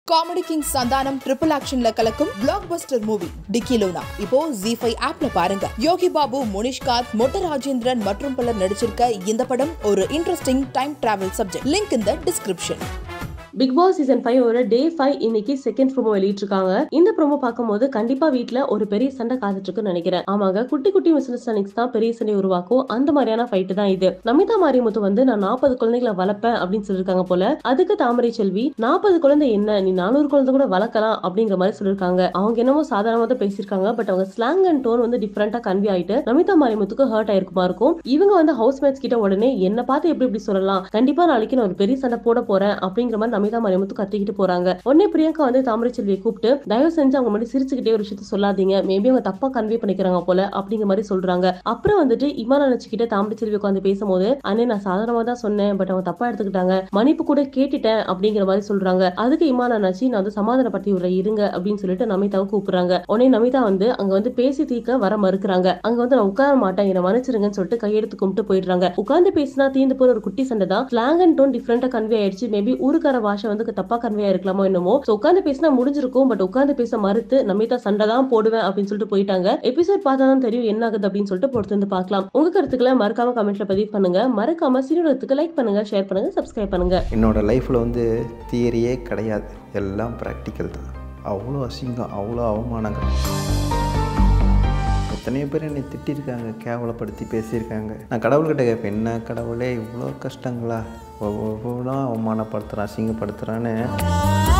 comedy king Santhanam triple ஆக்ஷன்ல கலக்கும் black Bastar movie Dikkiloona இப்போ ஜி ஃபைவ் ஆப்ல பாருங்க யோகி பாபு முனிஷ்காத் மொட்ட ராஜேந்திரன் மற்றும் பலர் நடிச்சிருக்க இந்த படம் ஒரு interesting time travel subject link இந்த description Bigg Boss season five ஒரு டே ஃபைவ் இன்னைக்கு செகண்ட் ப்ரோமோ வெளியிட்டிருக்காங்க இந்த ப்ரோமோ பார்க்கும்போது கண்டிப்பா வீட்ல ஒரு பெரிய சண்டை காத்துட்டு இருக்குன்னு நினைக்கிறேன் ஆமாங்க குட்டி குட்டி மிஸ் அண்டர்ஸ்டாண்டிங்ஸ் தான் பெரிய சண்டை உருவாக்கும் அந்த மாதிரியான ஃபைட் தான் இது நமிதா மாரிமுத்து வந்து நான் நாற்பது குழந்தைகளை வளர்ப்பேன் அப்படின்னு சொல்லியிருக்காங்க போல அதுக்கு தாமரை செல்வி நாற்பது குழந்தை என்ன நீ நானூறு குழந்தை கூட வளர்க்கலாம் அப்படிங்கிற மாதிரி சொல்லியிருக்காங்க அவங்க என்னமோ சாதாரணமா தான் பேசியிருக்காங்க பட் அவங்க ஸ்லாங் அண்ட் டோன் வந்து டிஃப்ரெண்டா கன்வி ஆயிட்டு நமிதா மாரிமுத்துக்கு ஹர்ட் ஆயிருக்குமா இருக்கும் இவங்க வந்து ஹவுஸ் மேட்ஸ் கிட்ட உடனே என்ன பார்த்து எப்படி இப்படி சொல்லலாம் கண்டிப்பா நாளைக்கு நான் ஒரு பெரிய சண்டை போட போறேன் அப்படிங்கிற மாதிரி நமிதா மரியமுத்து கத்திக்கிட்டு போறாங்க உடனே பிரியங்கா வந்து தாமரை செல்வியை கூப்பிட்டு தயவு செஞ்சு அவங்க முன்னாடி சிரிச்சுக்கிட்டே ஒரு விஷயத்த சொல்லாதீங்க மேபி அவங்க தப்பா கன்வே பண்ணிக்கிறாங்க போல அப்படிங்கிற மாதிரி சொல்றாங்க அப்புறம் வந்துட்டு இமான நினைச்சுக்கிட்ட தாமரை செல்வி உட்காந்து பேசும்போது அண்ணே நான் சாதாரணமா தான் சொன்னேன் பட் அவங்க தப்பா எடுத்துக்கிட்டாங்க மன்னிப்பு கூட கேட்டுட்டேன் அப்படிங்கிற மாதிரி சொல்றாங்க அதுக்கு இமான நினைச்சு நான் வந்து சமாதானப்படுத்தி விடுறேன் இருங்க அப்படின்னு சொல்லிட்டு நமிதாவை கூப்பிடுறாங்க உடனே நமிதா வந்து அங்க வந்து பேசி தீர்க்க வர மறுக்கிறாங்க அங்க வந்து நான் உட்கார மாட்டேன் என்னை மன்னிச்சிருங்கன்னு சொல்லிட்டு கையெடுத்து கும்பிட்டு போயிடுறாங்க உட்கார்ந்து பேசினா தீர்ந்து போற ஒரு குட்டி சண்டை தான் ஸ்லாங் அண்ட் டோன் டிஃப்ரெண்டா கன்வே ஆயிடுச்சு மேபி ஊருக்கார பாஷை வந்து தப்பா கன்வே ஆயிருக்கலாமோ என்னமோ சோ உட்கார்ந்து பேசினா முடிஞ்சிருக்கும் பட் உட்கார்ந்து பேச மறுத்து நமிதா சண்டை தான் போடுவேன் அப்படின்னு சொல்லிட்டு போயிட்டாங்க எபிசோட் பார்த்தா தான் தெரியும் என்ன ஆகுது அப்படின்னு சொல்லிட்டு பொறுத்து வந்து பார்க்கலாம் உங்க கருத்துக்களை மறக்காம கமெண்ட்ல பதிவு பண்ணுங்க மறக்காம சீனியர்களுக்கு லைக் பண்ணுங்க ஷேர் பண்ணுங்க சப்ஸ்கிரைப் பண்ணுங்க என்னோடய லைஃப்பில் வந்து தியரியே கிடையாது எல்லாம் ப்ராக்டிக்கல் தான் அவ்வளோ அசிங்கம் அவ்வளோ அவமானங்கள் எத்தனையோ பேர் என்னை திட்டிருக்காங்க கேவலப்படுத்தி பேசியிருக்காங்க நான் கடவுள்கிட்ட கேட்பேன் என்ன கடவுளே இவ்வளோ கஷ்டங்களா ஒவ்வொன்றா அவமானப்படுத்துகிறான் அசிங்கப்படுத்துகிறான்னு